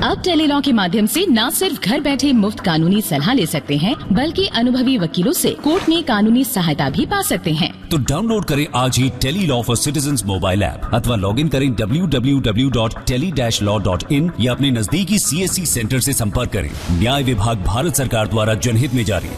अब टेलीलॉ के माध्यम से न सिर्फ घर बैठे मुफ्त कानूनी सलाह ले सकते हैं बल्कि अनुभवी वकीलों से कोर्ट में कानूनी सहायता भी पा सकते हैं तो डाउनलोड करें आज ही tele law for citizen mobile app अथवा लॉग इन करें www.tele-law.in या अपने नजदीकी सीएससी सेंटर से संपर्क करें न्याय विभाग भारत सरकार द्वारा जनहित में जारी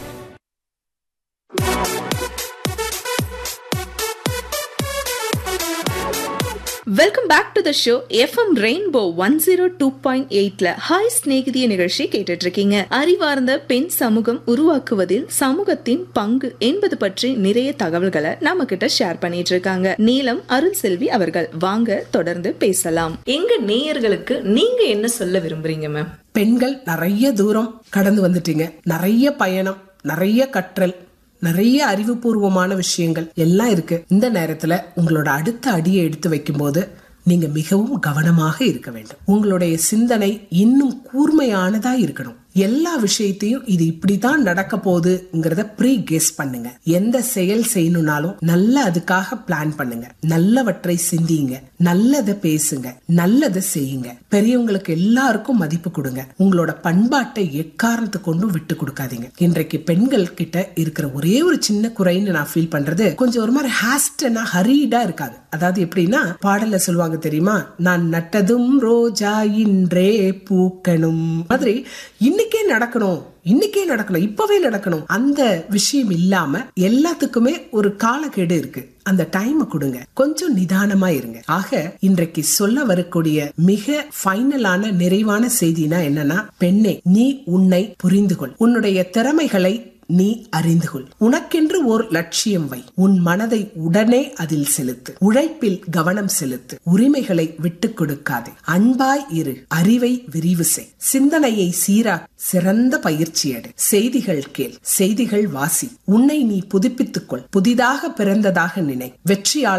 welcome back to the show FM rainbow one zero two point எயிட்ல ஹாய் ஸ்நேகிதிய நிகழ்ச்சி கேட்டுட்டு இருக்கீங்க அறிவார்ந்த பெண் சமூகம் உருவாக்குவதில் சமூகத்தின் பங்கு என்பது பற்றி நிறைய தகவல்களை நம்ம கிட்ட ஷேர் பண்ணிட்டு இருக்காங்க நீலம் அருள் செல்வி அவர்கள் வாங்க தொடர்ந்து பேசலாம் எங்க நேயர்களுக்கு நீங்க என்ன சொல்ல விரும்புறீங்க மேம் பெண்கள் நிறைய தூரம் கடந்து வந்துட்டீங்க நிறைய பயணம் நிறைய கற்றல் நிறைய அறிவுபூர்வமான விஷயங்கள் எல்லாம் இருக்கு இந்த நேரத்துல உங்களோட அடுத்த அடியை எடுத்து வைக்கும்போது நீங்க மிகவும் கவனமாக இருக்க வேண்டும் உங்களுடைய சிந்தனை இன்னும் கூர்மையானதா இருக்கணும் எல்லா விஷயத்தையும் இது இப்படிதான் நடக்க போகுதுங்கிறத ப்ரீ கெஸ் பண்ணுங்க எந்த செயல் செய்யணும்னாலும் நல்ல அதுக்காக பிளான் பண்ணுங்க நல்லவற்றை சிந்திங்க நல்லதை பேசுங்க நல்லதை செய்யுங்க பெரியவங்களுக்கு எல்லாருக்கும் மதிப்பு கொடுங்க உங்களோட பண்பாட்டை எக்காரணத்து கொண்டும் விட்டு கொடுக்காதீங்க இன்றைக்கு பெண்கள் கிட்ட இருக்கிற ஒரே ஒரு சின்ன குறைன்னு நான் ஃபீல் பண்றது கொஞ்சம் ஒரு மாதிரி ஹாஸ்டனா ஹரீடா இருக்காது அதாவது எப்படின்னா பாடல்ல சொல்லுவாங்க தெரியுமா நான் நட்டதும் ரோஜா இன்றே பூக்கணும் மாதிரி இன்னைக்கே நடக்கணும் இன்னைக்கே நடக்கணும் இப்பவே நடக்கணும் அந்த விஷயம் இல்லாம எல்லாத்துக்குமே ஒரு காலக்கெடு இருக்கு அந்த டைம் கொடுங்க கொஞ்சம் நிதானமா இருங்க ஆக இன்றைக்கு சொல்ல வரக்கூடிய மிக ஃபைனலான நிறைவான செய்தினா என்னன்னா பெண்ணே நீ உன்னை புரிந்து கொள் உன்னுடைய திறமைகளை நீ அறிந்து கொள் உனக்கென்று ஓர் லட்சியம் வை உன் மனதை உடனே அதில் செலுத்து உழைப்பில் கவனம் செலுத்து உரிமைகளை விட்டுக் கொடுக்காதே அன்பாய் இரு அறிவை விரிவு செய் சிந்தனையை சீரா சிறந்த பயிற்சி எடு செய்திகள் கேள் செய்திகள் வாசி உன்னை நீ புதுப்பித்துக் கொள் புதிதாக பிறந்ததாக நினை வெற்றியாளர்